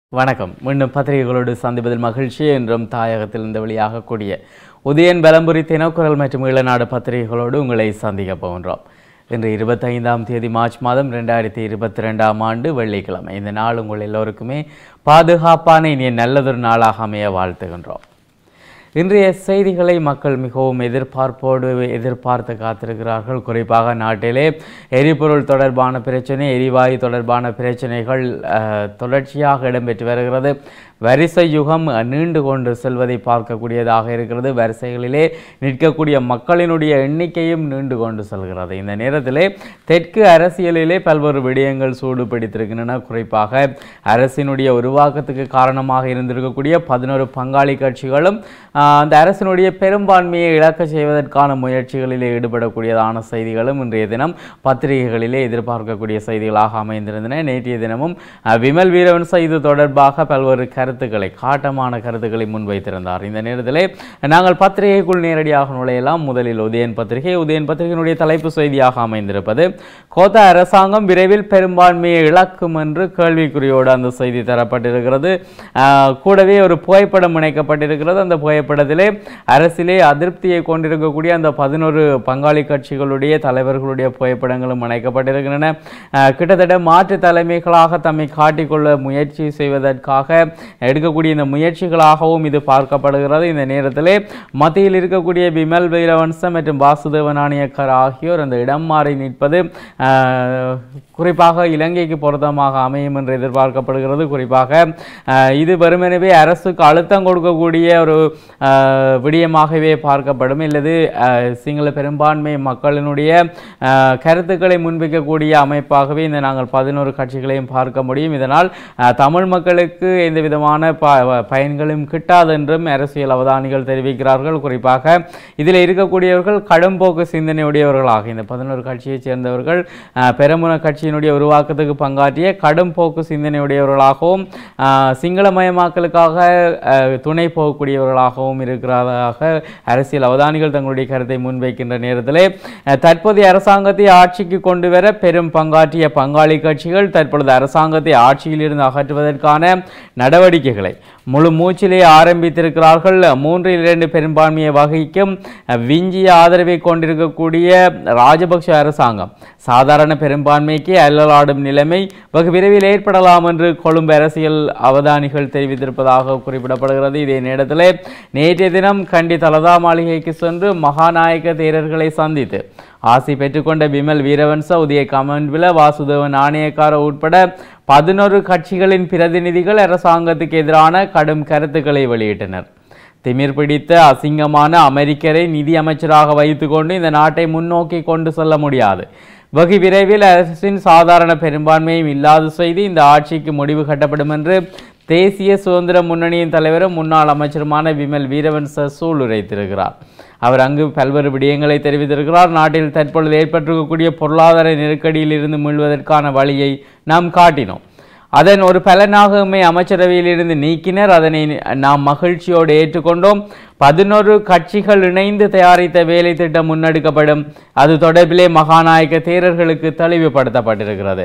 வணக்கம் மீண்டும் பத்திரிகைகளோடு சந்திப்பதில் மகிழ்ச்சி என்றும் தாயகத்தில் இந்த வெளியாகக்கூடிய உதயன் பலம்புரி தினக்குரல் மற்றும் ஈழநாடு பத்திரிகைகளோடு உங்களை சந்திக்க போகின்றோம் இன்று இருபத்தைந்தாம் தேதி மார்ச் மாதம் ரெண்டாயிரத்தி இருபத்தி ரெண்டாம் ஆண்டு வெள்ளிக்கிழமை இந்த நாள் உங்கள் எல்லோருக்குமே பாதுகாப்பான இனிய நல்லதொரு நாளாக அமைய வாழ்த்துகின்றோம் இன்றைய செய்திகளை மக்கள் மிகவும் எதிர்பார்ப்போடு எதிர்பார்த்து காத்திருக்கிறார்கள் குறிப்பாக நாட்டிலே எரிபொருள் தொடர்பான பிரச்சனை எரிவாயு தொடர்பான பிரச்சனைகள் அஹ், தொடர்ச்சியாக இடம்பெற்று வருகிறது வரிசை யுகம் நீண்டு கொண்டு செல்வதை பார்க்கக்கூடியதாக இருக்கிறது வரிசைகளிலே நிற்கக்கூடிய மக்களினுடைய எண்ணிக்கையும் நீண்டு கொண்டு செல்கிறது இந்த நேரத்திலே தெற்கு அரசியலிலே பல்வேறு விடயங்கள் சூடு பிடித்திருக்கின்றன குறிப்பாக அரசினுடைய உருவாக்கத்துக்கு காரணமாக இருந்திருக்கக்கூடிய பதினோரு பங்காளி கட்சிகளும் ஆஹ், அந்த அரசினுடைய பெரும்பான்மையை இழக்க செய்வதற்கான முயற்சிகளிலே ஈடுபடக்கூடியதான செய்திகளும் இன்றைய தினம் பத்திரிகைகளிலே எதிர்பார்க்கக்கூடிய செய்திகளாக அமைந்திருந்தன நேற்றைய தினமும் ஆஹ், விமல் வீரவன்ச இது தொடர்பாக பல்வேறு கருத்துக்களை காட்டமான கருத்துக்களை முன்வைத்திருந்தார் இந்த நேரத்திலே நாங்கள் பத்திரிகைக்குள் நேரடியாக நுழையலாம் முதலில் உதயன் பத்திரிகை உதயன் பத்திரிகையினுடைய தலைப்பு செய்தியாக அமைந்திருப்பது கோத்தா அரசாங்கம் விரைவில் பெரும்பான்மையை இழக்கும் என்று கேள்விக்குறியோடு அந்த செய்தி தரப்பட்டிருக்கிறது ஆஹ், கூடவே ஒரு புகைப்படம் இணைக்கப்பட்டிருக்கிறது அந்த புகைப்படத்திலே அரசிலே அதிருப்தியை கொண்டிருக்கக்கூடிய அந்த பதினோரு பங்காளி கட்சிகளுடைய தலைவர்களுடைய புகைப்படங்களும் இணைக்கப்பட்டிருக்கின்றன ஆஹ், கிட்டத்தட்ட மாற்று தலைமைகளாக தம்மை காட்டிக்கொள்ள முயற்சி செய்வதற்காக எடுக்கக்கூடிய இந்த முயற்சிகளாகவும் இது பார்க்கப்படுகிறது இந்த நேரத்திலே மத்தியில் இருக்கக்கூடிய பிமல் வீரவன்சம் மற்றும் வாசுதேவ நாணயக்கர் ஆகியோர் அந்த இடம் மாறி நிற்பது ஆஹ், குறிப்பாக இலங்கைக்கு பொருத்தமாக அமையும் என்று எதிர்பார்க்கப்படுகிறது குறிப்பாக ஆஹ், இது வெறுமனவே அரசுக்கு அழுத்தம் கொடுக்கக்கூடிய ஒரு ஆஹ், விடயமாகவே பார்க்கப்படும் இல்லது ஆஹ், சிங்கள பெரும்பான்மை மக்களினுடைய ஆஹ், கருத்துக்களை முன்வைக்கக்கூடிய அமைப்பாகவே இந்த நாங்கள் பதினோரு கட்சிகளையும் பார்க்க முடியும் இதனால் ஆஹ், தமிழ் மக்களுக்கு எந்த விதமான ப பயன்களும் கிட்டாது என்றும் அரசியல் அவதானிகள் தெரிவிக்கிறார்கள் குறிப்பாக இதில் இருக்கக்கூடியவர்கள் கடும்போக்கு சிந்தனையுடையவர்களாக இந்த பதினோரு கட்சியைச் சேர்ந்தவர்கள் ஆஹ், பெரமுன கட்சியினுடைய உருவாக்கத்துக்கு பங்காற்றிய கடும்போக்கு சிந்தனையுடையவர்களாகவும் ஆஹ், சிங்களமயமாக்கலுக்காக ஆஹ், துணை போகக்கூடியவர்களாகவும் இருக்கிறதாக அரசியல் அவதானிகள் தங்களுடைய கருத்தை முன்வைக்கின்ற நேரத்திலே அஹ், தற்போதைய அரசாங்கத்தை ஆட்சிக்கு கொண்டு வர பெரும் பங்காற்றிய பங்காளி கட்சிகள் தற்பொழுது அரசாங்கத்தை ஆட்சியிலிருந்து அகற்றுவதற்கான நடவடிக்கைகளை முழு மூச்சிலே ஆரம்பித்திருக்கிறார்கள் மூன்றில் இரண்டு பெரும்பான்மையை வகிக்கும் அஹ், விஞ்சிய ஆதரவை கொண்டிருக்கக்கூடிய ராஜபக்ஷ அரசாங்கம் சாதாரண பெரும்பான்மைக்கு அல்லலாடும் நிலைமை வெகு விரைவில் ஏற்படலாம் என்று கொழும்பு அரசியல் அவதானிகள் தெரிவித்திருப்பதாக குறிப்பிடப்படுகிறது இதே நேரத்தில் நேற்றைய தினம் கண்டி தலதா மாளிகைக்கு சென்று மகாநாயக தேரர்களை சந்தித்து ஆசி பெற்றுக்கொண்ட விமல் வீரவன்ச உதய கமன்வில வாசுதேவன் நாணயக்கார உட்பட பதினொரு கட்சிகளின் பிரதிநிதிகள் அரசாங்கத்துக்கு எதிரான கடும் கருத்துக்களை வெளியிட்டனர் திமிர் பிடித்த அசிங்கமான அமெரிக்கரை நிதி அமைச்சராக வைத்துக்கொண்டு இந்த நாட்டை முன்னோக்கி கொண்டு செல்ல முடியாது வெகு விரைவில் அரசின் சாதாரண பெரும்பான்மையும் இல்லாத செய்து இந்த ஆட்சிக்கு முடிவு கட்டப்படும் என்று தேசிய சுதந்திர முன்னணியின் தலைவரும் முன்னாள் அமைச்சருமான விமல் வீரவன்ச சூளுரைத்திருக்கிறார் அவர் அங்கு பல்வேறு விடயங்களை தெரிவித்திருக்கிறார் நாட்டில் தற்பொழுது ஏற்பட்டிருக்கக்கூடிய பொருளாதார நெருக்கடியில் இருந்து மீள்வதற்கான வழியை நாம் காட்டினோம் அதன் ஒரு பலனாக உம்மை அமைச்சரவையிலிருந்து நீக்கினர் அதனை நாம் மகிழ்ச்சியோடு ஏற்றுக்கொண்டோம் பதினொரு கட்சிகள் இணைந்து தயாரித்த வேலை திட்டம் முன்னெடுக்கப்படும் அது தொடர்பிலே மகாநாயக தேரர்களுக்கு தெளிவுபடுத்தப்பட்டிருக்கிறது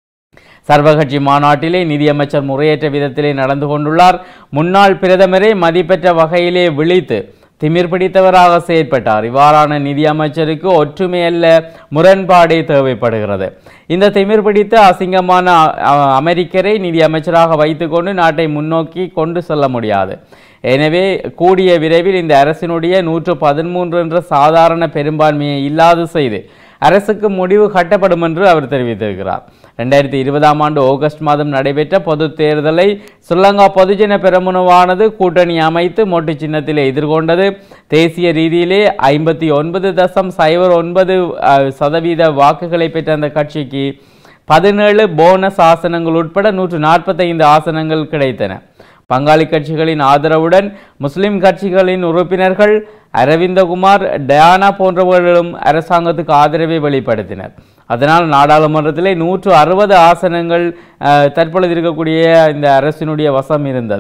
சர்வகட்சி மாநாட்டிலே நிதியமைச்சர் முறையற்ற விதத்திலே நடந்து கொண்டுள்ளார் முன்னாள் பிரதமரை மதிப்பெற்ற வகையிலே விழித்து திமிர் பிடித்தவராக செயற்பட்டார் இவ்வாறான நிதி அமைச்சருக்கு ஒற்றுமை அல்ல முரண்பாடே தேவைப்படுகிறது இந்த திமிர் பிடித்த அசிங்கமான அ- அ- அமெரிக்கரை நிதி அமைச்சராக வைத்துக்கொண்டு நாட்டை முன்னோக்கி கொண்டு செல்ல முடியாது எனவே கூடிய விரைவில் இந்த அரசினுடைய நூற்று பதிமூன்று என்ற சாதாரண பெரும்பான்மையை இல்லாது செய்து அரசுக்கு முடிவு கட்டப்படும் என்று அவர் தெரிவித்திருக்கிறார் ரெண்டாயிரத்தி இருபதாம் ஆண்டு ஆகஸ்ட் மாதம் நடைபெற்ற பொது தேர்தலை ஸ்ரீலங்கா பொதுஜன பெரமுனவானது கூட்டணி அமைத்து மொட்டு சின்னத்திலே எதிர்கொண்டது தேசிய ரீதியிலே ஐம்பத்தி ஒன்பது தசம் சைபர் ஒன்பது அஹ், சதவீத வாக்குகளை பெற்ற அந்த கட்சிக்கு பதினேழு போனஸ் ஆசனங்கள் உட்பட நூற்று நாற்பத்தைந்து ஆசனங்கள் கிடைத்தன பங்காளி கட்சிகளின் ஆதரவுடன் முஸ்லிம் கட்சிகளின் உறுப்பினர்கள் அரவிந்தகுமார் டயானா போன்றவர்களும் அரசாங்கத்துக்கு ஆதரவை வெளிப்படுத்தினர் அதனால் நாடாளுமன்றத்திலே நூற்று அறுபது ஆசனங்கள் அஹ், தற்பொழுது இருக்கக்கூடிய இந்த அரசினுடைய வசம் இருந்தது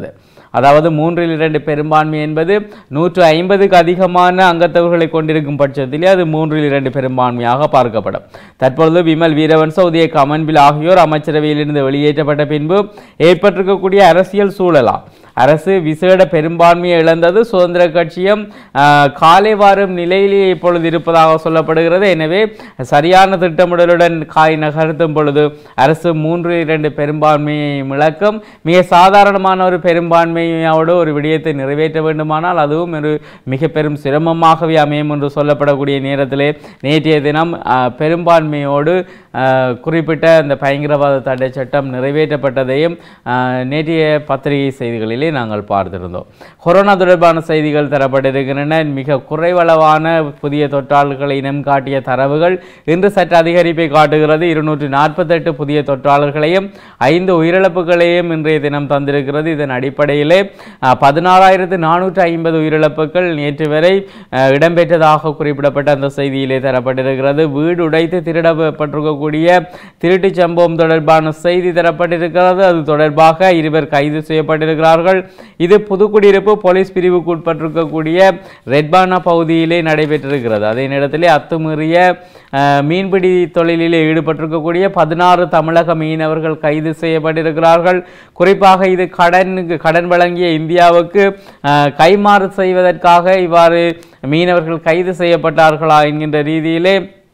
அதாவது மூன்றில் இரண்டு பெரும்பான்மை என்பது நூற்று ஐம்பதுக்கு அதிகமான அங்கத்தவர்களை கொண்டிருக்கும் பட்சத்திலே அது மூன்றில் இரண்டு பெரும்பான்மையாக பார்க்கப்படும் தற்பொழுது விமல் வீரவன்ச உதய கமன்பில் ஆகியோர் அமைச்சரவையிலிருந்து வெளியேற்றப்பட்ட பின்பு ஏற்பட்டிருக்கக்கூடிய அரசியல் சூழலாம் அரசு விசேட பெரும்பான்மையை இழந்தது சுதந்திர கட்சியும் ஆஹ், காலை வாரும் நிலையிலேயே இப்பொழுது இருப்பதாக சொல்லப்படுகிறது எனவே சரியான திட்டமிடலுடன் காய் நகர்த்தும் பொழுது அரசு மூன்று இரண்டு பெரும்பான்மையை இழக்கும் மிக சாதாரணமான ஒரு பெரும்பான்மையோடு ஒரு விடயத்தை நிறைவேற்ற வேண்டுமானால் அதுவும் ஒரு மிக பெரும் சிரமமாகவே அமையும் என்று சொல்லப்படக்கூடிய நேரத்திலே நேற்றைய தினம் ஆஹ், பெரும்பான்மையோடு ஆஹ், குறிப்பிட்ட அந்த பயங்கரவாத தடை சட்டம் நிறைவேற்றப்பட்டதையும் ஆஹ், நேற்றைய பத்திரிகை செய்திகளிலே நாங்கள் பார்த்திருந்தோம் கொரோனா தொடர்பான செய்திகள் தரப்பட்டிருக்கின்றன மிக குறைவளவான புதிய தொற்றாளர்களை இனம் காட்டிய தரவுகள் இன்று சற்று அதிகரிப்பை காட்டுகிறது இருநூற்றி நாற்பத்தெட்டு புதிய தொற்றாளர்களையும் ஐந்து உயிரிழப்புகளையும் இன்றைய தினம் தந்திருக்கிறது இதன் அடிப்படையிலே பதினாறாயிரத்து நானூற்று ஐம்பது உயிரிழப்புகள் நேற்று வரை அஹ், இடம்பெற்றதாக குறிப்பிடப்பட்ட அந்த செய்தியிலே தரப்பட்டிருக்கிறது வீடு உடைத்து திருடப்பட்டிருக்கக்கூடிய திருட்டுச் சம்பவம் தொடர்பான செய்தி தரப்பட்டிருக்கிறது அது தொடர்பாக இருவர் கைது செய்யப்பட்டிருக்கிறார்கள் இது புதுக்குடியிருப்பு போலீஸ் பிரிவுக்கு உட்பட்டிருக்கக்கூடிய ரெட்பானா பகுதியிலே நடைபெற்றிருக்கிறது அதே நேரத்திலே அத்துமீறிய அஹ், மீன்பிடி தொழிலிலே ஈடுபட்டிருக்கக்கூடிய பதினாறு தமிழக மீனவர்கள் கைது செய்யப்பட்டிருக்கிறார்கள் குறிப்பாக இது கடனுக்கு கடன் வழங்கிய இந்தியாவுக்கு அஹ், கைமாறு செய்வதற்காக இவ்வாறு மீனவர்கள் கைது செய்யப்பட்டார்களா என்கின்ற ரீதியிலே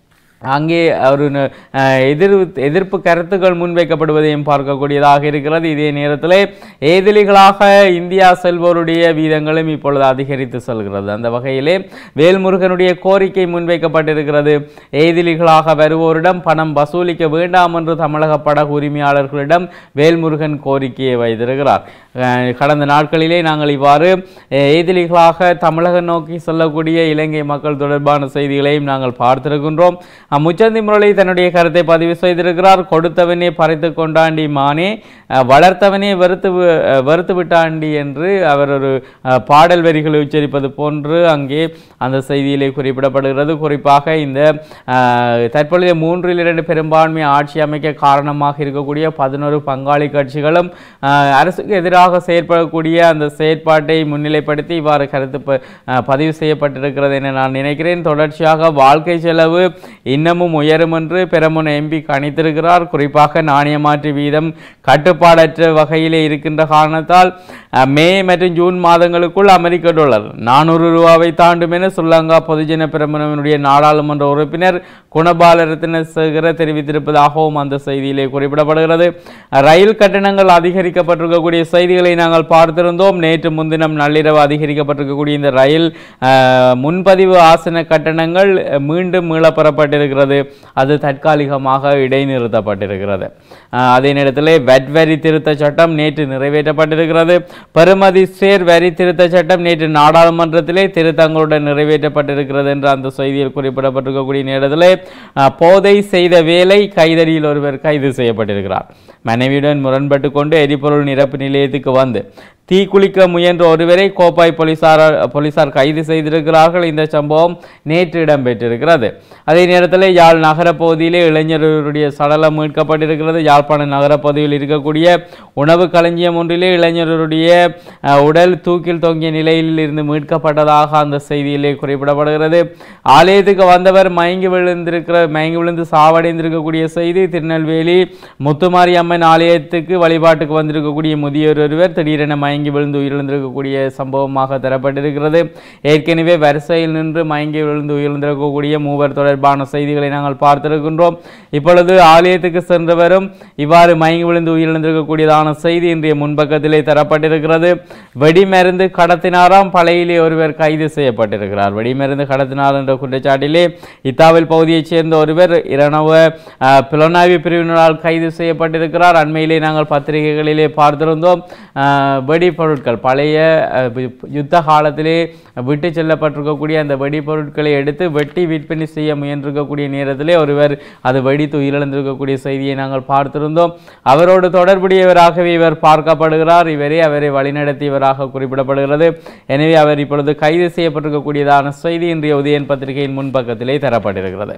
அங்கே ஒரு ந- அஹ், எதிர் எதிர்ப்பு கருத்துக்கள் முன்வைக்கப்படுவதையும் பார்க்கக்கூடியதாக இருக்கிறது இதே நேரத்தில் ஏதிலிகளாக இந்தியா செல்வோருடைய வீதங்களும் இப்பொழுது அதிகரித்து செல்கிறது அந்த வகையிலே வேல்முருகனுடைய கோரிக்கை முன்வைக்கப்பட்டிருக்கிறது ஏதிலிகளாக வருவோரிடம் பணம் வசூலிக்க வேண்டாம் என்று தமிழக படகு உரிமையாளர்களிடம் வேல்முருகன் கோரிக்கையை வைத்திருக்கிறார் அஹ், கடந்த நாட்களிலே நாங்கள் இவ்வாறு அஹ், ஏதிலிகளாக தமிழகம் நோக்கி செல்லக்கூடிய இலங்கை மக்கள் தொடர்பான செய்திகளையும் நாங்கள் பார்த்திருக்கின்றோம் அஹ், முச்சந்தி முரளி தன்னுடைய கருத்தை பதிவு செய்திருக்கிறார் கொடுத்தவனே பறித்து கொண்டாண்டி மானே அஹ், வளர்த்தவனே வெறுத்து வி- அஹ், வெறுத்து விட்டாண்டி என்று அவர் ஒரு அஹ், பாடல் வரிகளை உச்சரிப்பது போன்று அங்கே அந்த செய்தியிலே குறிப்பிடப்படுகிறது குறிப்பாக இந்த அஹ், தற்பொழுதைய மூன்றில் இரண்டு பெரும்பான்மை ஆட்சி அமைக்க காரணமாக இருக்கக்கூடிய பதினோரு பங்காளி கட்சிகளும் அஹ், அரசுக்கு எதிராக செயற்படக்கூடிய அந்த செயற்பாட்டை முன்னிலைப்படுத்தி இவ்வாறு கருத்து ப- அஹ், பதிவு செய்யப்பட்டிருக்கிறது என நான் நினைக்கிறேன் தொடர்ச்சியாக வாழ்க்கை செலவு இன்னமும் உயரும் என்று பெரமுன எம்பி கணித்திருக்கிறார் குறிப்பாக நாணய மாற்று வீதம் கட்டுப்பாடற்ற வகையிலே இருக்கின்ற காரணத்தால் அஹ், மே மற்றும் ஜூன் மாதங்களுக்குள் அமெரிக்க டாலர் நானூறு ரூபாவை தாண்டும் என ஸ்ரீலங்கா பொதுஜன பெரமுனவினுடைய நாடாளுமன்ற உறுப்பினர் குணபால ரத்னசேகர தெரிவித்திருப்பதாகவும் அந்த செய்தியிலே குறிப்பிடப்படுகிறது ரயில் கட்டணங்கள் அதிகரிக்கப்பட்டிருக்கக்கூடிய செய்திகளை நாங்கள் பார்த்திருந்தோம் நேற்று முன்தினம் நள்ளிரவு அதிகரிக்கப்பட்டிருக்கக்கூடிய இந்த ரயில் அஹ், முன்பதிவு ஆசன கட்டணங்கள் அஹ், மீண்டும் மீளப்பெறப்பட்டிருக்கிறது அது தற்காலிகமாக இடைநிறுத்தப்பட்டிருக்கிறது அஹ், அதே நேரத்தில் வெட் வரி திருத்த சட்டம் நேற்று நிறைவேற்றப்பட்டிருக்கிறது பெறுமதி சேர் வரி திருத்த சட்டம் நேற்று நாடாளுமன்றத்திலே திருத்தங்களுடன் நிறைவேற்றப்பட்டிருக்கிறது என்று அந்த செய்தியில் குறிப்பிடப்பட்டிருக்கக்கூடிய நேரத்தில் அஹ், போதை செய்த வேலை கைதடியில் ஒருவர் கைது செய்யப்பட்டிருக்கிறார் மனைவியுடன் முரண்பட்டு கொண்டு எரிபொருள் நிரப்பு நிலையத்துக்கு வந்து தீக்குளிக்க முயன்ற ஒருவரை கோப்பாய் போலீசார் போலீசார் கைது செய்திருக்கிறார்கள் இந்த சம்பவம் நேற்று இடம்பெற்றிருக்கிறது அதே நேரத்தில் யாழ் நகர பகுதியிலே இளைஞருடைய சடலம் மீட்கப்பட்டிருக்கிறது யாழ்ப்பாண நகர பகுதியில் இருக்கக்கூடிய உணவு களஞ்சியம் ஒன்றிலே இளைஞருடைய அஹ், உடல் தூக்கில் தொங்கிய நிலையில் இருந்து மீட்கப்பட்டதாக அந்த செய்தியிலே குறிப்பிடப்படுகிறது ஆலயத்துக்கு வந்தவர் மயங்கி விழுந்திருக்கிற மயங்கி விழுந்து சாவடைந்திருக்கக்கூடிய செய்தி திருநெல்வேலி முத்துமாரி அம்மன் ஆலயத்துக்கு வழிபாட்டுக்கு வந்திருக்கக்கூடிய முதியோர் ஒருவர் திடீரென மயங்கி விழுந்து உயிரிழந்திருக்கக்கூடிய சம்பவமாக தரப்பட்டிருக்கிறது ஏற்கனவே வரிசையில் நின்று மயங்கி விழுந்து உயிரிழந்திருக்கக்கூடிய மூவர் தொடர்பான செய்திகளை நாங்கள் பார்த்திருக்கின்றோம் இப்பொழுது ஆலயத்துக்கு சென்றவரும் இவ்வாறு மயங்கி விழுந்து உயிரிழந்திருக்கக்கூடியதான செய்தி இன்றைய முன்பக்கத்திலே தரப்பட்டிருக்கிறது வெடிமருந்து கடத்தினாராம் பழையிலே ஒருவர் கைது செய்யப்பட்டிருக்கிறார் வெடிமருந்து கடத்தினார் என்ற குற்றச்சாட்டிலே இத்தாவில் பகுதியைச் சேர்ந்த ஒருவர் இரணவ அஹ், புலனாய்வு பிரிவினரால் கைது செய்யப்பட்டிருக்கிறார் அண்மையிலே நாங்கள் பத்திரிகைகளிலே பார்த்திருந்தோம் அஹ், வெடிபொருட்கள் பழைய அஹ், யு- யுத்த காலத்திலே விட்டு செல்லப்பட்டிருக்கக்கூடிய அந்த வெடிபொருட்களை எடுத்து வெட்டி விற்பனை செய்ய முயன்றிருக்கக்கூடிய நேரத்திலே ஒருவர் அது வெடித்து உயிரிழந்திருக்கக்கூடிய செய்தியை நாங்கள் பார்த்திருந்தோம் அவரோடு தொடர்புடையவராகவே இவர் பார்க்கப்படுகிறார் இவரே அவரை வழிநடத்தியவராக குறிப்பிடப்படுகிறது எனவே அவர் இப்பொழுது கைது செய்யப்பட்டிருக்கக்கூடியதான செய்தி இன்றைய உதயன் பத்திரிகையின் முன்பக்கத்திலே தரப்பட்டிருக்கிறது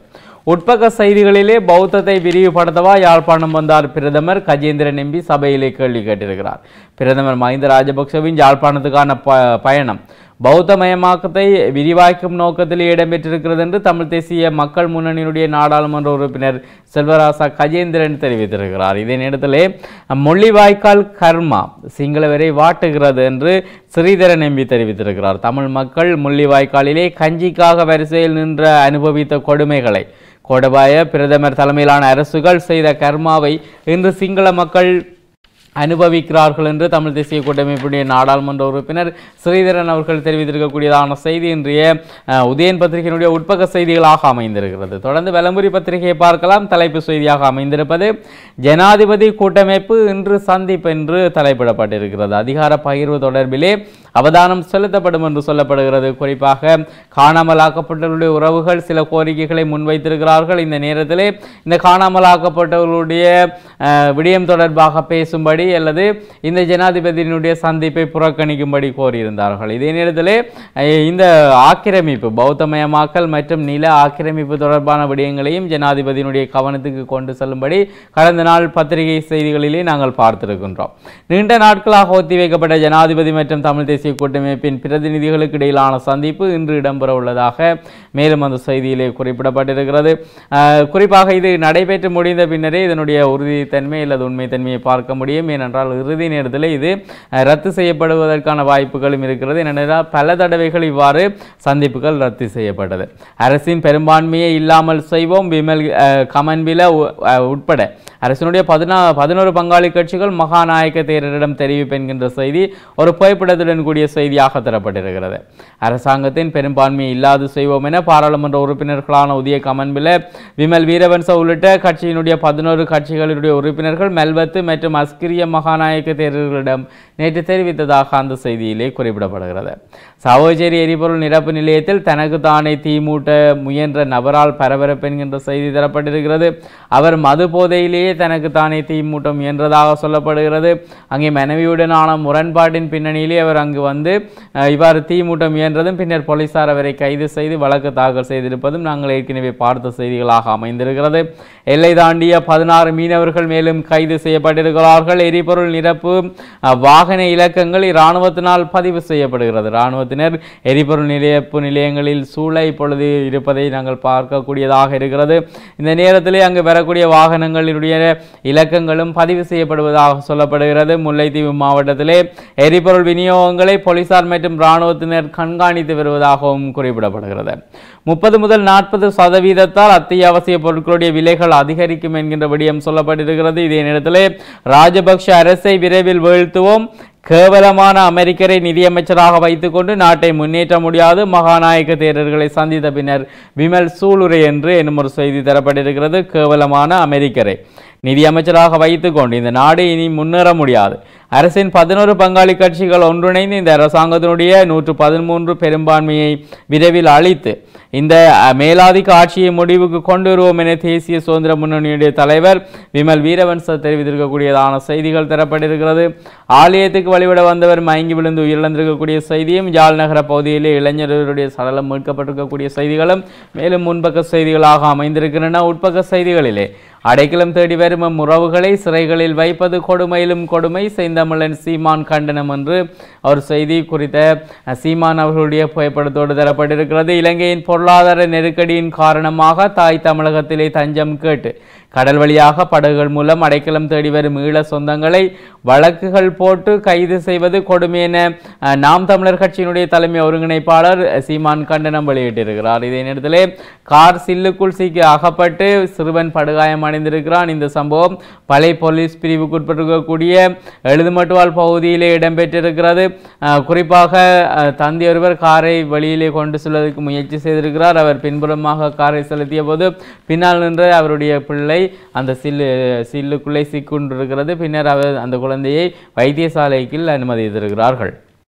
உட்பக்க செய்திகளிலே பௌத்தத்தை விரிவுபடுத்தவா யாழ்ப்பாணம் வந்தார் பிரதமர் கஜேந்திரன் எம்பி சபையிலே கேள்வி கேட்டிருக்கிறார் பிரதமர் மஹிந்த ராஜபக்சவின் யாழ்ப்பாணத்துக்கான ப பயணம் பௌத்தமயமாக்கத்தை விரிவாக்கும் நோக்கத்தில் இடம்பெற்றிருக்கிறது என்று தமிழ் தேசிய மக்கள் முன்னணியினுடைய நாடாளுமன்ற உறுப்பினர் செல்வராசா கஜேந்திரன் தெரிவித்திருக்கிறார் இதே நேரத்திலே முள்ளிவாய்க்கால் கர்மா சிங்களவரை வாட்டுகிறது என்று ஸ்ரீதரன் எம்பி தெரிவித்திருக்கிறார் தமிழ் மக்கள் முள்ளிவாய்க்காலிலே கஞ்சிக்காக வரிசையில் நின்ற அனுபவித்த கொடுமைகளை கோடபாய பிரதமர் தலைமையிலான அரசுகள் செய்த கர்மாவை இன்று சிங்கள மக்கள் அனுபவிக்கிறார்கள் என்று தமிழ் தேசிய கூட்டமைப்புடைய நாடாளுமன்ற உறுப்பினர் ஸ்ரீதரன் அவர்கள் தெரிவித்திருக்கக்கூடியதான செய்தி இன்றைய அஹ், உதயன் பத்திரிகையினுடைய உட்பக்க செய்திகளாக அமைந்திருக்கிறது தொடர்ந்து விளம்பரி பத்திரிகையை பார்க்கலாம் தலைப்பு செய்தியாக அமைந்திருப்பது ஜனாதிபதி கூட்டமைப்பு இன்று சந்திப்பு என்று தலைப்பிடப்பட்டிருக்கிறது அதிகார பகிர்வு தொடர்பிலே அவதானம் செலுத்தப்படும் என்று சொல்லப்படுகிறது குறிப்பாக காணாமலாக்கப்பட்டவர்களுடைய உறவுகள் சில கோரிக்கைகளை முன்வைத்திருக்கிறார்கள் இந்த நேரத்திலே இந்த காணாமலாக்கப்பட்டவர்களுடைய அஹ், விடயம் தொடர்பாக பேசும்படி அல்லது இந்த ஜனாதிபதியினுடைய சந்திப்பை புறக்கணிக்கும்படி கோரியிருந்தார்கள் இதே நேரத்திலே அஹ், இந்த ஆக்கிரமிப்பு பௌத்தமயமாக்கல் மற்றும் நில ஆக்கிரமிப்பு தொடர்பான விடயங்களையும் ஜனாதிபதியினுடைய கவனத்துக்கு கொண்டு செல்லும்படி கடந்த நாள் பத்திரிகை செய்திகளிலே நாங்கள் பார்த்திருக்கின்றோம் நீண்ட நாட்களாக ஒத்திவைக்கப்பட்ட ஜனாதிபதி மற்றும் தமிழ் தேசிய கூட்டமைப்பின் பிரதிநிதிகளுக்கு இடையிலான சந்திப்பு இன்று இடம்பெற உள்ளதாக மேலும் அந்த செய்தியிலே குறிப்பிடப்பட்டிருக்கிறது அஹ், குறிப்பாக இது நடைபெற்று முடிந்த பின்னரே இதனுடைய உறுதித்தன்மை அல்லது உண்மைத்தன்மையை பார்க்க முடியும் ஏனென்றால் இறுதி நேரத்தில் இது அஹ், ரத்து செய்யப்படுவதற்கான வாய்ப்புகளும் இருக்கிறது ஏனென்றால் பல தடவைகள் இவ்வாறு சந்திப்புகள் ரத்து செய்யப்பட்டது அரசின் பெரும்பான்மையை இல்லாமல் செய்வோம் விமல் அஹ், கமன்பில உ- அஹ், உட்பட அரசினுடைய பதினா பதினோரு பங்காளி கட்சிகள் மகாநாயக்க தேரரிடம் தெரிவிப்பு என்கின்ற செய்தி ஒரு புகைப்படத்துடன் கூடிய செய்தியாக தரப்பட்டிருக்கிறது அரசாங்கத்தின் பெரும்பான்மையை இல்லாது செய்வோம் என பாராளுமன்ற உறுப்பினர்களான உதய கமன்பில விமல் வீரவன்ச உள்ளிட்ட கட்சியினுடைய பதினோரு கட்சிகளினுடைய உறுப்பினர்கள் மெல்வத்து மற்றும் அஸ்கிரிய மகாநாயக்க தேரர்களிடம் நேற்று தெரிவித்ததாக அந்த செய்தியிலே குறிப்பிடப்படுகிறது சாவோச்சேரி எரிபொருள் நிரப்பு நிலையத்தில் தனக்கு தானே தீமூட்ட முயன்ற நபரால் பரபரப்பு என்கின்ற செய்தி தரப்பட்டிருக்கிறது அவர் மது போதையிலேயே தனக்கு தானே தீமூட்ட முயன்றதாக சொல்லப்படுகிறது அங்கே மனைவியுடனான முரண்பாட்டின் பின்னணியிலே அவர் அங்கு வந்து அஹ், இவ்வாறு தீமூட்ட முயன்றதும் பின்னர் போலீசார் அவரை கைது செய்து வழக்கு தாக்கல் செய்திருப்பதும் நாங்கள் ஏற்கனவே பார்த்த செய்திகளாக அமைந்திருக்கிறது எல்லை தாண்டிய பதினாறு மீனவர்கள் மேலும் கைது செய்யப்பட்டிருக்கிறார்கள் எரிபொருள் நிரப்பு அஹ், வாகன இலக்கங்கள் இராணுவத்தினால் பதிவு செய்யப்படுகிறது இராணுவத்தினர் எரிபொருள் நிலையப்பு நிலையங்களில் சூழ இப்பொழுது இருப்பதை நாங்கள் பார்க்கக்கூடியதாக இருக்கிறது இந்த நேரத்திலே அங்கு வரக்கூடிய வாகனங்களினுடைய இலக்கங்களும் பதிவு செய்யப்படுவதாக சொல்லப்படுகிறது முல்லைத்தீவு மாவட்டத்திலே எரிபொருள் விநியோகங்களை போலீசார் மற்றும் இராணுவத்தினர் கண்காணித்து வருவதாகவும் குறிப்பிடப்படுகிறது முப்பது முதல் நாற்பது சதவீதத்தால் அத்தியாவசிய பொருட்களுடைய விலைகள் அதிகரிக்கும் என்கின்ற விடயம் சொல்லப்பட்டிருக்கிறது இதே நேரத்திலே ராஜபக்ஷ அரசை விரைவில் வீழ்த்துவோம் கேவலமான அமெரிக்கரை நிதியமைச்சராக வைத்துக்கொண்டு நாட்டை முன்னேற்ற முடியாது மகாநாயக்க தேரர்களை சந்தித்த பின்னர் விமல் சூளுரை என்று என்னும் ஒரு செய்தி தரப்பட்டிருக்கிறது கேவலமான அமெரிக்கரை நிதியமைச்சராக வைத்துக்கொண்டு இந்த நாடு இனி முன்னேற முடியாது அரசின் பதினோரு பங்காளி கட்சிகள் ஒன்றிணைந்து இந்த அரசாங்கத்தினுடைய நூற்று பதிமூன்று பெரும்பான்மையை விரைவில் அளித்து இந்த அஹ், மேலாதிக்க ஆட்சியை முடிவுக்கு கொண்டு வருவோம் என தேசிய சுதந்திர முன்னணியுடைய தலைவர் விமல் வீரவன்ச தெரிவித்திருக்கக்கூடியதான செய்திகள் தரப்பட்டிருக்கிறது ஆலயத்துக்கு வழிபட வந்தவர் மயங்கி விழுந்து உயிரிழந்திருக்கக்கூடிய செய்தியும் யாழ் நகர பகுதியிலே இளைஞர்களுடைய சடலம் மீட்கப்பட்டிருக்கக்கூடிய செய்திகளும் மேலும் முன்பக்க செய்திகளாக அமைந்திருக்கின்றன உட்பக்க செய்திகளிலே அடைக்கலம் தேடி வரும் அம் உறவுகளை சிறைகளில் வைப்பது கொடுமையிலும் கொடுமை செந்தமிழன் சீமான் கண்டனம் என்று ஒரு செய்தி குறித்த அஹ், சீமான் அவர்களுடைய புகைப்படத்தோடு தரப்பட்டிருக்கிறது இலங்கையின் பொருளாதார நெருக்கடியின் காரணமாக தாய் தமிழகத்திலே தஞ்சம் கேட்டு கடல் வழியாக படகுகள் மூலம் அடைக்கலம் தேடி வரும் ஈழ சொந்தங்களை வழக்குகள் போட்டு கைது செய்வது கொடுமை என அஹ், நாம் தமிழர் கட்சியினுடைய தலைமை ஒருங்கிணைப்பாளர் சீமான் கண்டனம் வெளியிட்டிருக்கிறார் இதே நேரத்திலே கார் சில்லுக்குள் சிக்கி அகப்பட்டு சிறுவன் படுகாயம் அடைந்திருக்கிறான் இந்த சம்பவம் பழைய போலீஸ் பிரிவுக்குட்பட்டிருக்கக்கூடிய எழுதுமட்டுவால் பகுதியிலே இடம்பெற்றிருக்கிறது அஹ், குறிப்பாக அஹ், தந்தை ஒருவர் காரை வெளியிலே கொண்டு செல்வதற்கு முயற்சி செய்திருக்கிறார் அவர் பின்புறமாக காரை செலுத்திய போது பின்னால் நின்ற அவருடைய பிள்ளை அந்த சில்லு சில்லுக்குள்ளே சிக்கொண்டிருக்கிறது பின்னர் அவர் அந்த குழந்தையை வைத்தியசாலைக்கு அனுமதித்திருக்கிறார்கள்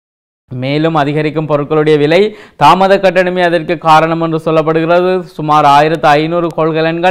மேலும் அதிகரிக்கும் பொருட்களுடைய விலை தாமத கட்டணமே அதற்கு காரணம் என்று சொல்லப்படுகிறது சுமார் ஆயிரத்து ஐநூறு கொள்கலன்கள்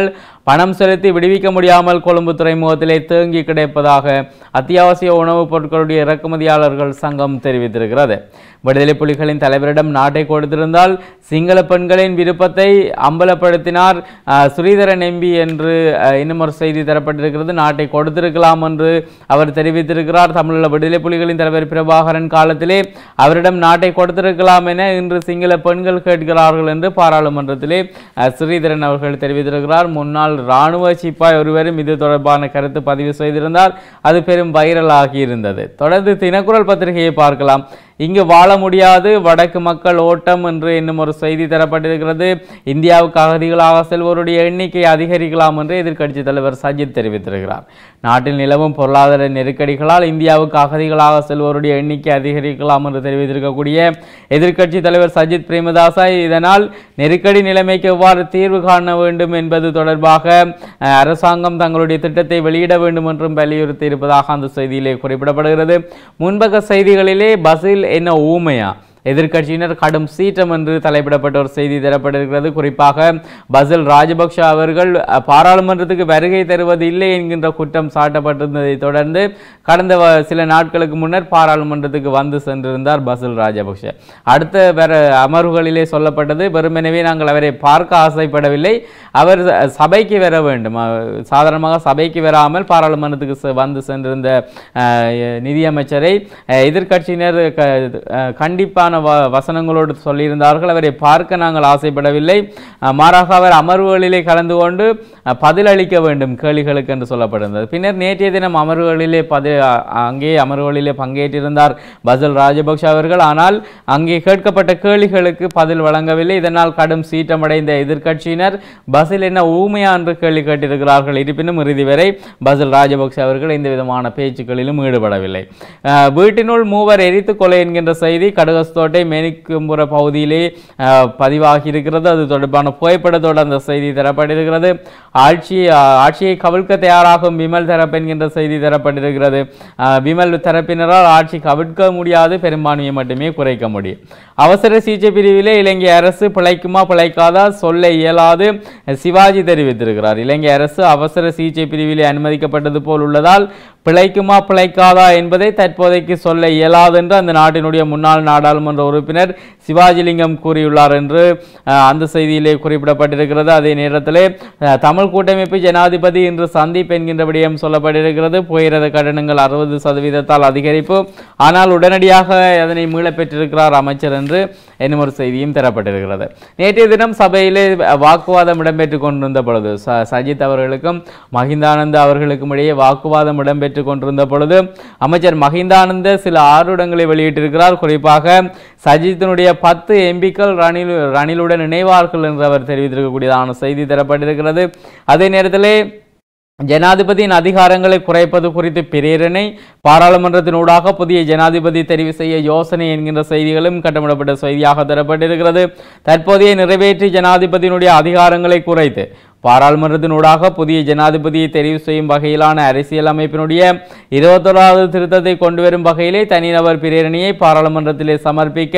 பணம் செலுத்தி விடுவிக்க முடியாமல் கொழும்பு துறைமுகத்திலே தேங்கி கிடைப்பதாக அத்தியாவசிய உணவுப் பொருட்களுடைய இறக்குமதியாளர்கள் சங்கம் தெரிவித்திருக்கிறது விடுதலை புலிகளின் தலைவரிடம் நாட்டை கொடுத்திருந்தால் சிங்கள பெண்களின் விருப்பத்தை அம்பலப்படுத்தினார் அஹ், ஸ்ரீதரன் எம்பி என்று அஹ், இன்னும் ஒரு செய்தி தரப்பட்டிருக்கிறது நாட்டை கொடுத்திருக்கலாம் என்று அவர் தெரிவித்திருக்கிறார் தமிழீழ விடுதலை புலிகளின் தலைவர் பிரபாகரன் காலத்திலே அவரிடம் நாட்டை கொடுத்திருக்கலாம் என இன்று சிங்கள பெண்கள் கேட்கிறார்கள் என்று பாராளுமன்றத்திலே அஹ், ஸ்ரீதரன் அவர்கள் தெரிவித்திருக்கிறார் முன்னாள் இராணுவ சிப்பாய் ஒருவரும் இது தொடர்பான கருத்து பதிவு செய்திருந்தார் அது பெரும் வைரலாகி இருந்தது தொடர்ந்து தினக்குரல் பத்திரிகையை பார்க்கலாம் இங்கு வாழ முடியாது வடக்கு மக்கள் ஓட்டம் என்று இன்னும் ஒரு செய்தி தரப்பட்டிருக்கிறது இந்தியாவுக்கு அகதிகளாக செல்வோருடைய எண்ணிக்கை அதிகரிக்கலாம் என்று எதிர்க்கட்சி தலைவர் சஜித் தெரிவித்திருக்கிறார் நாட்டில் நிலவும் பொருளாதார நெருக்கடிகளால் இந்தியாவுக்கு அகதிகளாக செல்வோருடைய எண்ணிக்கை அதிகரிக்கலாம் என்று தெரிவித்திருக்கக்கூடிய எதிர்க்கட்சி தலைவர் சஜித் பிரேமதாசா இதனால் நெருக்கடி நிலைமைக்கு எவ்வாறு தீர்வு காண வேண்டும் என்பது தொடர்பாக அஹ், அரசாங்கம் தங்களுடைய திட்டத்தை வெளியிட வேண்டும் என்றும் வலியுறுத்தி இருப்பதாக அந்த செய்தியிலே குறிப்பிடப்படுகிறது முன்பக்க செய்திகளிலே பஸ்ஸில் என்ன ஊமையா எதிர்க்கட்சியினர் கடும் சீற்றம் என்று தலைப்பிடப்பட்ட ஒரு செய்தி தரப்பட்டிருக்கிறது குறிப்பாக பசில் ராஜபக்ஷ அவர்கள் அஹ், பாராளுமன்றத்துக்கு வருகை தருவது இல்லை என்கின்ற குற்றம் சாட்டப்பட்டிருந்ததை தொடர்ந்து கடந்த வ- சில நாட்களுக்கு முன்னர் பாராளுமன்றத்துக்கு வந்து சென்றிருந்தார் பசில் ராஜபக்ஷ அடுத்த வேற அமர்வுகளிலே சொல்லப்பட்டது வெறுமெனவே நாங்கள் அவரை பார்க்க ஆசைப்படவில்லை அவர் ச- சபைக்கு வர வேண்டும் அஹ், சாதாரணமாக சபைக்கு வராமல் பாராளுமன்றத்துக்கு செ- வந்து சென்றிருந்த அஹ், நிதியமைச்சரை அஹ், எதிர்க்கட்சியினர் க- அஹ், கண்டிப்பான வ வசனங்களோடு சொல்லியிருந்தார்கள் அவரை பார்க்க நாங்கள் ஆசைப்படவில்லை அஹ், மாறாக அவர் அமர்வுகளிலே கலந்து கொண்டு அஹ், பதிலளிக்க வேண்டும் கேள்விகளுக்கு என்று சொல்லப்பட்டிருந்தது பின்னர் நேற்றைய தினம் அமர்வுகளிலே பதி அ- அங்கே அமர்வுகளிலே பங்கேற்றிருந்தார் பசல் ராஜபக்ஷ அவர்கள் ஆனால் அங்கே கேட்கப்பட்ட கேள்விகளுக்கு பதில் வழங்கவில்லை இதனால் கடும் சீற்றமடைந்த எதிர்க்கட்சியினர் பஸ்ஸில் என்ன ஊமையா என்று கேள்வி கேட்டிருக்கிறார்கள் இருப்பினும் இறுதி வரை பசில் ராஜபக்ஷ அவர்கள் எந்த விதமான பேச்சுக்களிலும் ஈடுபடவில்லை அஹ், வீட்டினுள் மூவர் எரித்து கொலை என்கின்ற செய்தி கடுகஸ்தோட்டை மேனிக்கும்புற பகுதியிலே அஹ், பதிவாகி இருக்கிறது அது தொடர்பான புகைப்படத்தோடு அந்த செய்தி தரப்பட்டிருக்கிறது ஆட்சி அஹ், ஆட்சியை கவிழ்க்க தயாராகும் விமல் தரப்பு என்கின்ற செய்தி தரப்பட்டிருக்கிறது அஹ், விமல் தரப்பினரால் ஆட்சி கவிழ்க்க முடியாது பெரும்பான்மையை மட்டுமே குறைக்க முடியும் அவசர சிகிச்சை பிரிவிலே இலங்கை அரசு பிழைக்குமா பிழைக்காதா சொல்ல இயலாது சிவாஜி தெரிவித்திருக்கிறார் இலங்கை அரசு அவசர சிகிச்சை பிரிவிலே அனுமதிக்கப்பட்டது போல் உள்ளதால் பிழைக்குமா பிழைக்காதா என்பதை தற்போதைக்கு சொல்ல இயலாது என்று அந்த நாட்டினுடைய முன்னாள் நாடாளுமன்ற உறுப்பினர் சிவாஜிலிங்கம் கூறியுள்ளார் என்று அஹ், அந்த செய்தியிலே குறிப்பிடப்பட்டிருக்கிறது அதே நேரத்திலே அஹ், தமிழ் கூட்டமைப்பு ஜனாதிபதி இன்று சந்திப்பு என்கின்ற விடயம் சொல்லப்பட்டிருக்கிறது புகையிரத கட்டணங்கள் அறுபது சதவீதத்தால் அதிகரிப்பு ஆனால் உடனடியாக அதனை மீளப் பெற்றிருக்கிறார் அமைச்சர் என்று என்னும் ஒரு செய்தியும் தரப்பட்டிருக்கிறது நேற்றைய தினம் சபையிலே வாக்குவாதம் இடம்பெற்றுக் கொண்டிருந்த பொழுது ச- சஜித் அவர்களுக்கும் மஹிந்தானந்த அவர்களுக்கும் இடையே வாக்குவாதம் இடம்பெற்றுக் கொண்டிருந்த பொழுது அமைச்சர் மஹிந்தானந்த சில ஆருடங்களை வெளியிட்டிருக்கிறார் குறிப்பாக சஜித்தினுடைய பத்து எம்பிக்கள் ரணில் ரணிலுடன் இணைவார்கள் என்று அவர் தெரிவித்திருக்கக்கூடியதான செய்தி தரப்பட்டிருக்கிறது அதே நேரத்திலே ஜனாதிபதியின் அதிகாரங்களை குறைப்பது குறித்து பிரேரணை பாராளுமன்றத்தினூடாக புதிய ஜனாதிபதி தெரிவு செய்ய யோசனை என்கின்ற செய்திகளும் கட்டமிடப்பட்ட செய்தியாக தரப்பட்டிருக்கிறது தற்போதைய நிறைவேற்றி ஜனாதிபதியினுடைய அதிகாரங்களை குறைத்து பாராளுமன்றத்தினூடாக புதிய ஜனாதிபதியை தெரிவு செய்யும் வகையிலான அரசியல் அமைப்பினுடைய இருபத்தோராவது திருத்தத்தை கொண்டு வரும் வகையிலே தனிநபர் பிரேரணையை பாராளுமன்றத்திலே சமர்ப்பிக்க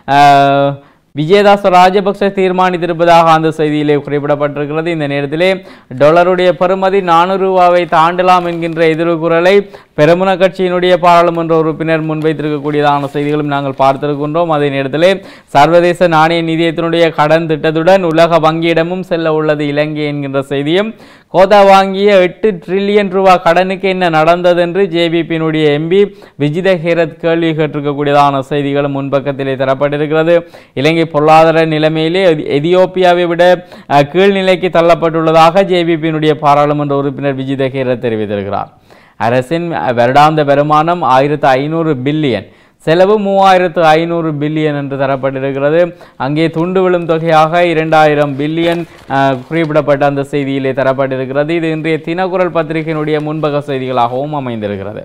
ஆஹ், விஜயதாச ராஜபக்ச தீர்மானித்திருப்பதாக அந்த செய்தியிலே குறிப்பிடப்பட்டிருக்கிறது இந்த நேரத்திலே டாலருடைய பெறுமதி நானூறு ரூபாவை தாண்டலாம் என்கின்ற எதிர்வு குரலை பெருமுன கட்சியினுடைய பாராளுமன்ற உறுப்பினர் முன்வைத்திருக்கக்கூடியதான செய்திகளும் நாங்கள் பார்த்திருக்கின்றோம் அதே நேரத்திலே சர்வதேச நாணய நிதியத்தினுடைய கடன் திட்டத்துடன் உலக வங்கியிடமும் செல்ல உள்ளது இலங்கை என்கின்ற செய்தியும் கோதா வாங்கிய எட்டு ட்ரில்லியன் ரூபாய் கடனுக்கு என்ன நடந்தது என்று ஜேபிபியினுடைய எம்பி விஜித ஹேரத் கேள்வி கேட்டிருக்கக்கூடியதான செய்திகளும் முன்பக்கத்திலே தரப்பட்டிருக்கிறது இலங்கை பொருளாதார நிலைமையிலே எதி- எதியோப்பியாவை விட அஹ், கீழ்நிலைக்கு தள்ளப்பட்டுள்ளதாக ஜேபிபியினுடைய பாராளுமன்ற உறுப்பினர் விஜித ஹேரத் தெரிவித்திருக்கிறார் அரசின் அஹ், வருடாந்த வருமானம் ஆயிரத்து ஐநூறு பில்லியன் செலவு மூவாயிரத்து ஐநூறு பில்லியன் என்று தரப்பட்டிருக்கிறது அங்கே துண்டு விழும் தொகையாக இரண்டாயிரம் பில்லியன் அஹ், குறிப்பிடப்பட்ட அந்த செய்தியிலே தரப்பட்டிருக்கிறது இது இன்றைய தினக்குரல் பத்திரிகையினுடைய முன்பக செய்திகளாகவும் அமைந்திருக்கிறது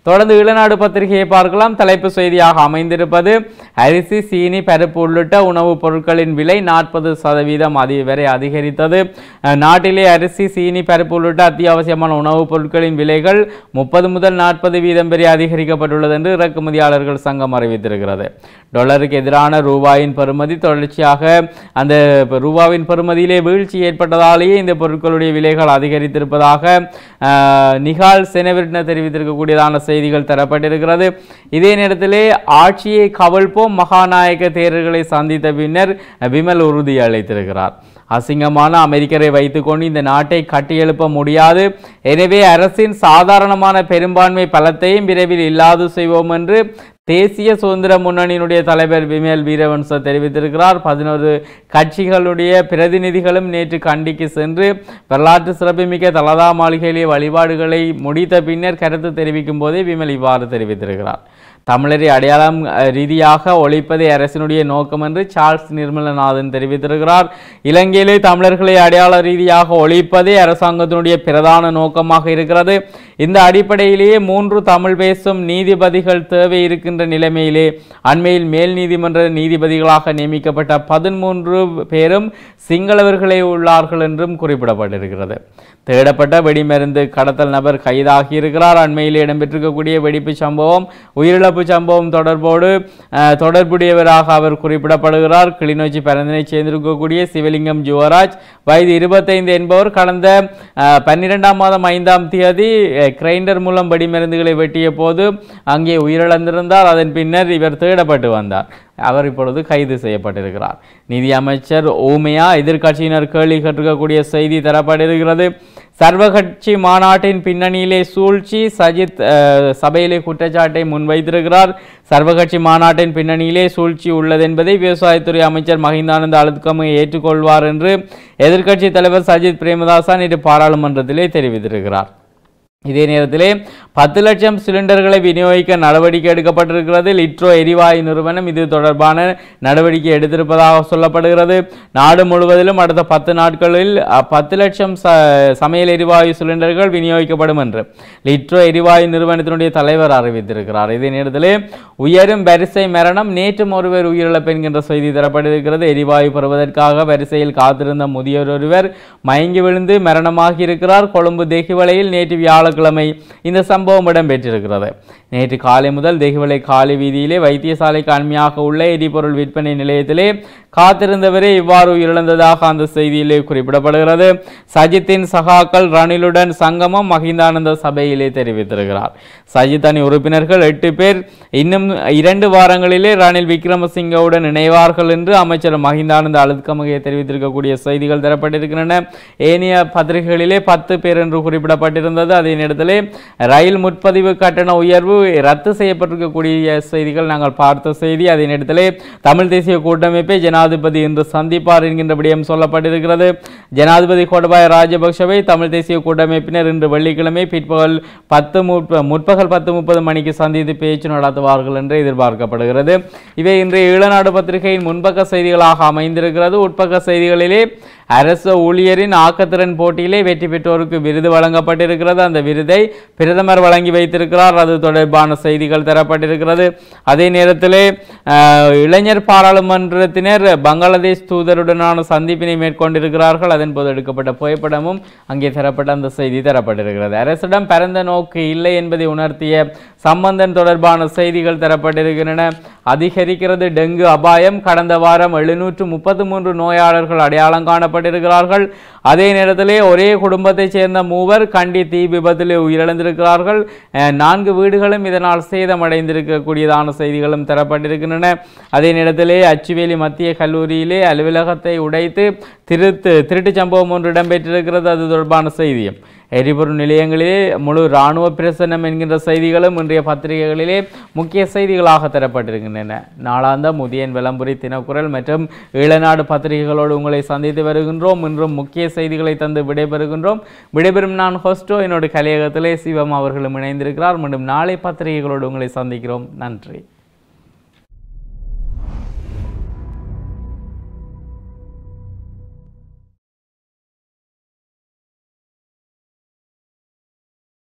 தொடர்ந்து இளநாடு பத்திரிகையை பார்க்கலாம் தலைப்பு செய்தியாக அமைந்திருப்பது அரிசி சீனி பருப்பு உள்ளிட்ட உணவுப் பொருட்களின் விலை நாற்பது சதவீதம் அதி வரை அதிகரித்தது அஹ், நாட்டிலே அரிசி சீனி பருப்பு உள்ளிட்ட அத்தியாவசியமான உணவுப் பொருட்களின் விலைகள் முப்பது முதல் நாற்பது வீதம் வரை அதிகரிக்கப்பட்டுள்ளது என்று இறக்குமதியாளர்கள் சங்கம் அறிவித்திருக்கிறது டாலருக்கு எதிரான ரூபாயின் பெறுமதி தொடர்ச்சியாக அந்த ரூபாவின் பெறுமதியிலே வீழ்ச்சி ஏற்பட்டதாலேயே இந்த பொருட்களுடைய விலைகள் அதிகரித்திருப்பதாக அஹ், நிகால் செனவிர்ன தெரிவித்திருக்கக்கூடியதான செய்திகள் தரப்பட்டிருக்கிறது இதே நேரத்திலே ஆட்சியை கவிழ்ப்போம் மகாநாயக தேரர்களை சந்தித்த பின்னர் விமல் உறுதி அளித்திருக்கிறார் அசிங்கமான அமெரிக்கரை வைத்துக்கொண்டு இந்த நாட்டை கட்டியெழுப்ப முடியாது எனவே அரசின் சாதாரணமான பெரும்பான்மை பலத்தையும் விரைவில் இல்லாது செய்வோம் என்று தேசிய சுதந்திர முன்னணியினுடைய தலைவர் விமல் வீரவன்ச தெரிவித்திருக்கிறார் பதினோரு கட்சிகளுடைய பிரதிநிதிகளும் நேற்று கண்டிக்கு சென்று வரலாற்று சிறப்புமிக்க தலதா மாளிகையிலே வழிபாடுகளை முடித்த பின்னர் கருத்து தெரிவிக்கும் போதே விமல் இவ்வாறு தெரிவித்திருக்கிறார் தமிழரை அடையாளம் அஹ், ரீதியாக ஒழிப்பதே அரசினுடைய நோக்கம் என்று சார்ல்ஸ் நிர்மலநாதன் தெரிவித்திருக்கிறார் இலங்கையிலே தமிழர்களை அடையாள ரீதியாக ஒழிப்பதே அரசாங்கத்தினுடைய பிரதான நோக்கமாக இருக்கிறது இந்த அடிப்படையிலேயே மூன்று தமிழ் பேசும் நீதிபதிகள் தேவை இருக்கின்ற நிலைமையிலே அண்மையில் மேல் நீதிமன்ற நீதிபதிகளாக நியமிக்கப்பட்ட பதிமூன்று பேரும் சிங்களவர்களே உள்ளார்கள் என்றும் குறிப்பிடப்பட்டிருக்கிறது தேடப்பட்ட வெடிமருந்து கடத்தல் நபர் கைதாகி இருக்கிறார் அண்மையில் இடம்பெற்றிருக்கக்கூடிய வெடிப்பு சம்பவம் உயிரிழப்பு சம்பவம் தொடர்போடு அஹ், தொடர்புடையவராக அவர் குறிப்பிடப்படுகிறார் கிளிநொச்சி பரந்தனை சேர்ந்திருக்கக்கூடிய சிவலிங்கம் ஜுவராஜ் வயது இருபத்தைந்து என்பவர் கடந்த அஹ், பன்னிரெண்டாம் மாதம் ஐந்தாம் தேதி அஹ், கிரைண்டர் மூலம் வெடிமருந்துகளை வெட்டிய போது அங்கே உயிரிழந்திருந்தார் அதன் பின்னர் இவர் தேடப்பட்டு வந்தார் அவர் இப்பொழுது கைது செய்யப்பட்டிருக்கிறார் நிதி அமைச்சர் ஓமையா எதிர்க்கட்சியினர் கேள்வி கேட்டிருக்கக்கூடிய செய்தி தரப்பட்டிருக்கிறது சர்வகட்சி மாநாட்டின் பின்னணியிலே சூழ்ச்சி சஜித் அஹ், சபையிலே குற்றச்சாட்டை முன்வைத்திருக்கிறார் சர்வகட்சி மாநாட்டின் பின்னணியிலே சூழ்ச்சி உள்ளது என்பதை விவசாயத்துறை அமைச்சர் மஹிந்தானந்த அழுத்கமை ஏற்றுக்கொள்வார் என்று எதிர்க்கட்சி தலைவர் சஜித் பிரேமதாசா நேற்று பாராளுமன்றத்திலே தெரிவித்திருக்கிறார் இதே நேரத்திலே பத்து லட்சம் சிலிண்டர்களை விநியோகிக்க நடவடிக்கை எடுக்கப்பட்டிருக்கிறது லிட்ரோ எரிவாயு நிறுவனம் இது தொடர்பான நடவடிக்கை எடுத்திருப்பதாக சொல்லப்படுகிறது நாடு முழுவதிலும் அடுத்த பத்து நாட்களில் அ, பத்து லட்சம் ச சமையல் எரிவாயு சிலிண்டர்கள் விநியோகிக்கப்படும் என்று லிட்ரோ எரிவாயு நிறுவனத்தினுடைய தலைவர் அறிவித்திருக்கிறார் இதே நேரத்திலே உயரும் வரிசை மரணம் நேற்றும் ஒருவர் உயிரிழப்பு என்கின்ற செய்தி தரப்பட்டிருக்கிறது எரிவாயு பெறுவதற்காக வரிசையில் காத்திருந்த முதியோர் ஒருவர் மயங்கி விழுந்து மரணமாகி இருக்கிறார் கொழும்பு தேகிவளையில் நேற்று வியாழக்கிழமை இந்த சம்பவம் இடம்பெற்றிருக்கிறது நேற்று காலை முதல் தேகிவளை காலை வீதியிலே வைத்தியசாலைக்கு அண்மையாக உள்ள எரிபொருள் விற்பனை நிலையத்திலே காத்திருந்தவரே இவ்வாறு உயிரிழந்ததாக அந்த செய்தியிலே குறிப்பிடப்படுகிறது சஜித்தின் சகாக்கள் ரணிலுடன் சங்கமம் மகிந்தானந்த சபையிலே தெரிவித்திருக்கிறார் சஜித் அணி உறுப்பினர்கள் எட்டு பேர் இன்னும் இரண்டு வாரங்களிலே ரணில் விக்ரமசிங்கவுடன் இணைவார்கள் என்று அமைச்சர் மகிந்தானந்த அழுத்கமகை தெரிவித்திருக்கக்கூடிய செய்திகள் தரப்பட்டிருக்கின்றன ஏனைய பத்திரிகைகளிலே பத்து பேர் என்று குறிப்பிடப்பட்டிருந்தது அதே நேரத்திலே ரயில் முற்பதிவு கட்டண உயர்வு ரத்து செய்யப்பட்டிருக்கக்கூடிய செய்திகள் நாங்கள் பார்த்த செய்தி அதே நேரத்திலே தமிழ் தேசிய கூட்டமைப்பை ஜனாதிபதி இன்று சந்திப்பார் என்கின்ற விடயம் சொல்லப்பட்டிருக்கிறது ஜனாதிபதி கோடபாய ராஜபக்ஷவை தமிழ் தேசிய கூட்டமைப்பினர் இன்று வெள்ளிக்கிழமை பிற்பகல் பத்து முப்ப முற்பகல் பத்து முப்பது மணிக்கு சந்தித்து பேச்சு நடத்துவார்கள் என்று எதிர்பார்க்கப்படுகிறது இவை இன்றைய ஈழநாடு பத்திரிகையின் முன்பக்க செய்திகளாக அமைந்திருக்கிறது உட்பக்க செய்திகளிலே அரசு ஊழியரின் ஆக்கத்திறன் போட்டியிலே வெற்றி பெற்றோருக்கு விருது வழங்கப்பட்டிருக்கிறது அந்த விருதை பிரதமர் வழங்கி வைத்திருக்கிறார் அது தொடர்பான செய்திகள் தரப்பட்டிருக்கிறது அதே நேரத்திலே அஹ், இளைஞர் பாராளுமன்றத்தினர் பங்களாதேஷ் தூதருடனான சந்திப்பினை மேற்கொண்டிருக்கிறார்கள் அதன் போது எடுக்கப்பட்ட புகைப்படமும் அங்கே தரப்பட்ட அந்த செய்தி தரப்பட்டிருக்கிறது அரசிடம் பரந்த நோக்கு இல்லை என்பதை உணர்த்திய சம்பந்தன் தொடர்பான செய்திகள் தரப்பட்டிருக்கின்றன அதிகரிக்கிறது டெங்கு அபாயம் கடந்த வாரம் எழுநூற்று முப்பத்து மூன்று நோயாளர்கள் அடையாளம் காணப்பட்டிருக்கிறார்கள் அதே நேரத்திலே ஒரே குடும்பத்தைச் சேர்ந்த மூவர் கண்டி தீ விபத்திலே உயிரிழந்திருக்கிறார்கள் அஹ், நான்கு வீடுகளும் இதனால் சேதமடைந்திருக்கக்கூடியதான செய்திகளும் தரப்பட்டிருக்கின்றன அதே நேரத்திலே அச்சுவேலி மத்திய கல்லூரியிலே அலுவலகத்தை உடைத்து திருத்து திருட்டுச் சம்பவம் ஒன்று இடம்பெற்றிருக்கிறது அது தொடர்பான செய்தியும் எரிபொருள் நிலையங்களிலே முழு இராணுவ பிரசன்னம் என்கின்ற செய்திகளும் இன்றைய பத்திரிகைகளிலே முக்கிய செய்திகளாக தரப்பட்டிருக்கின்றன நாளாந்த முதியன் விளம்பரி தினக்குரல் மற்றும் ஈழநாடு பத்திரிகைகளோடு உங்களை சந்தித்து வருகின்றோம் இன்றும் முக்கிய செய்திகளை தந்து விடைபெறுகின்றோம் விடைபெறும் நான் ஹோஸ்டோ என்னோட கலையகத்திலே சிவம் அவர்களும் இணைந்திருக்கிறார் மீண்டும் நாளை பத்திரிகைகளோடு உங்களை சந்திக்கிறோம் நன்றி